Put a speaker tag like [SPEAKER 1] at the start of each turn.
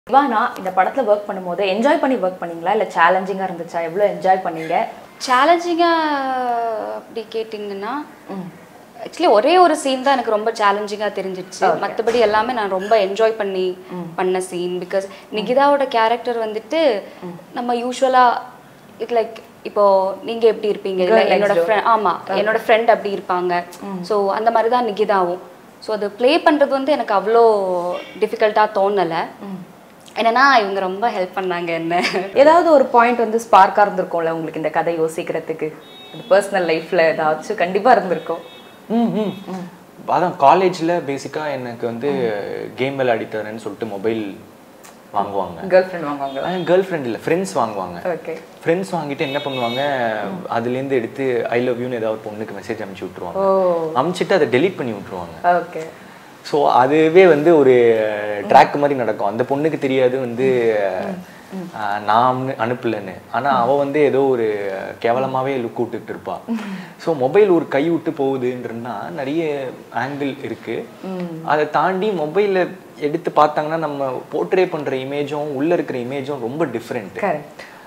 [SPEAKER 1] Ivana இந்த படத்துல work பண்ணும்போது என்ஜாய் பண்ணி ஒர்க் பண்ணீங்களா இல்ல சேலஞ்சிங்கா இருந்துச்சா எவ்வளவு என்ஜாய் பண்ணீங்க
[SPEAKER 2] சேலஞ்சிங்காக அப்படி கேட்டிங்கன்னா ஆக்சுவலி ஒரே ஒரு சீன் தான் எனக்கு ரொம்ப சேலஞ்சிங்காக தெரிஞ்சிடுச்சு மற்றபடி எல்லாமே நான் ரொம்ப என்ஜாய் பண்ணி பண்ண சீன் பிகாஸ் நிகிதாவோட கேரக்டர் வந்துட்டு நம்ம யூஸ்வலாக இட் லைக் இப்போ நீங்க எப்படி இருப்பீங்க இல்ல என்னோட ஃப்ரெண்ட் ஆமா என்னோட ஃப்ரெண்ட் அப்படி இருப்பாங்க ஸோ அந்த மாதிரி தான் நிகிதாவும் ஸோ அது ப்ளே பண்றது வந்து எனக்கு அவ்வளோ டிஃபிகல்ட்டாக தோணலை என்னன்னா இவங்க ரொம்ப ஹெல்ப் பண்ணாங்க என்ன
[SPEAKER 1] ஏதாவது ஒரு பாயிண்ட் வந்து ஸ்பார்க்கா இருந்திருக்கும்ல உங்களுக்கு இந்த கதை யோசிக்கிறதுக்கு அது பர்சனல் லைஃப்ல ஏதாச்சும் கண்டிப்பா இருந்திருக்கும்
[SPEAKER 3] ம் ம் அதான் காலேஜில் பேசிக்காக எனக்கு வந்து கேம் விளையாடி தரேன்னு சொல்லிட்டு மொபைல் வாங்குவாங்க
[SPEAKER 1] கேர்ள் ஃப்ரெண்ட் வாங்குவாங்களா
[SPEAKER 3] கேர்ள் ஃப்ரெண்ட் இல்லை ஃப்ரெண்ட்ஸ் வாங்குவாங்க
[SPEAKER 1] ஓகே
[SPEAKER 3] ஃப்ரெண்ட்ஸ் வாங்கிட்டு என்ன பண்ணுவாங்க அதுலேருந்து எடுத்து ஐ லவ் யூன்னு ஏதாவது ஒரு பொண்ணுக்கு மெசேஜ் அனுப்பிச்சு விட்ருவாங்க
[SPEAKER 1] ஓ
[SPEAKER 3] அனுப்பிச்சிட்டு அதை டெலீட் பண்ணி விட்ருவாங்க
[SPEAKER 1] ஓகே
[SPEAKER 3] ஸோ அதுவே வந்து ஒரு ட்ராக் மாதிரி நடக்கும் அந்த பொண்ணுக்கு தெரியாது வந்து ஆஹ், நான் அனு- அனுப்பலன்னு ஆனா அவ வந்து ஏதோ ஒரு கேவலமாவே லுக் விட்டுட்டு இருப்பா ஸோ மொபைல் ஒரு கை விட்டு போகுதுன்றதுனா நிறைய ஆங்கிள் இருக்கு அதை தாண்டி மொபைலில் எடுத்து பார்த்தாங்கன்னா நம்ம போர்ட்ரே பண்ற இமேஜும் உள்ள இருக்கிற இமேஜும் ரொம்ப டிஃப்ரெண்ட்
[SPEAKER 1] கரெக்ட்